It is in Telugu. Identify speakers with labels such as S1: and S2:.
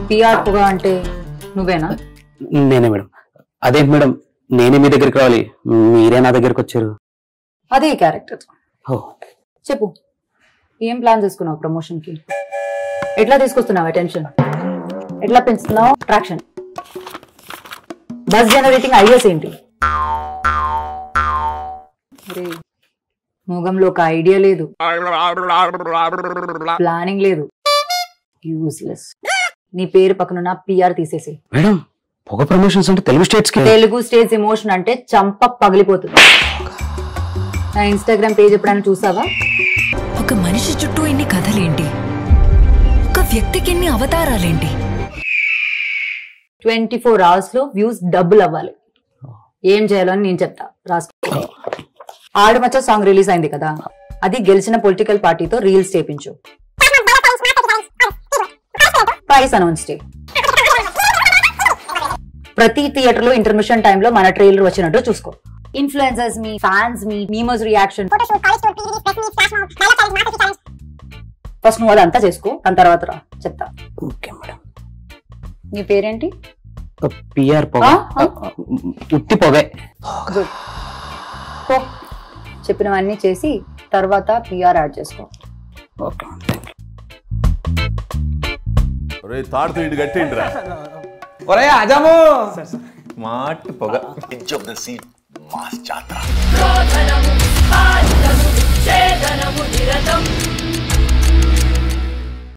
S1: పిఆర్ పొగ అంటే నువ్వేనా
S2: నేనే మేడం అదేంటి మేడం నేనే మీ దగ్గరికి రావాలి మీరే నా దగ్గరికి వచ్చారు
S1: అదే క్యారెక్టర్
S2: ఓ
S1: చెప్పు ఏం ప్లాన్ చేసుకున్నావు ప్రమోషన్ కి ఎట్లా తీసుకొస్తున్నావు అటెన్షన్ ఎట్లా పెంచుతున్నావు ట్రాక్షన్ బస్ జనరేటింగ్ ఐడియాస్ ఏంటి అరే, మొగంలో ఒక ఐడియా లేదు ప్లానింగ్ లేదు యూస్లెస్ నీ పేరు పక్కనున్న పిఆర్ తీసేసి
S2: మేడం పొగ ప్రమోషన్స్ అంటే తెలుగు స్టేట్స్ కి
S1: తెలుగు స్టేజ్ ఎమోషన్ అంటే చంప పగిలిపోతుంది నా ఇన్స్టాగ్రామ్ పేజ్ ఎప్పుడైనా చూసావా
S3: ఒక మనిషి చుట్టూ ఇన్ని కథలేంటి ఒక వ్యక్తికి ఇన్ని అవతారాలేంటి
S1: ట్వంటీ ఫోర్ అవర్స్ లో వ్యూస్ డబుల్ అవ్వాలి ఏం చేయాలో అని నేను చెప్తా రాసుకో ఆడమచ్చ సాంగ్ రిలీజ్ అయింది కదా అది గెలిచిన పొలిటికల్ పార్టీతో రీల్స్ చేపించు ప్రైస్ అనౌన్స్ చేయి ప్రతి థియేటర్ లో ఇంటర్మిషన్ టైంలో మన ట్రైలర్ వచ్చినట్టు చూసుకో ఇన్ఫ్లుయెన్సర్స్ మీ ఫ్యాన్స్ మీ మీమోస్ రియాక్షన్ ఫస్ట్ నువ్వు అదంతా చేసుకో దాని తర్వాత రా చెప్తా
S2: ఓకే మేడం
S1: నీ పేరేంటి
S2: పిఆర్ పొగ
S1: ఆ? ఆ?
S2: ఉత్తి పొగే
S1: గుడ్ పో చెప్పినవన్నీ చేసి తర్వాత పిఆర్ యాడ్ చేసుకో
S2: ఓకే మేడం థ్యాంక్ యూ
S4: ఒరే తాడుతూ ఇటు కట్టిండ్రా
S5: ఒరే అజము
S4: మాటి పొగ
S6: edge of the seat mass jatra
S7: శోధనము బాధితము ఛేదనము నిరతం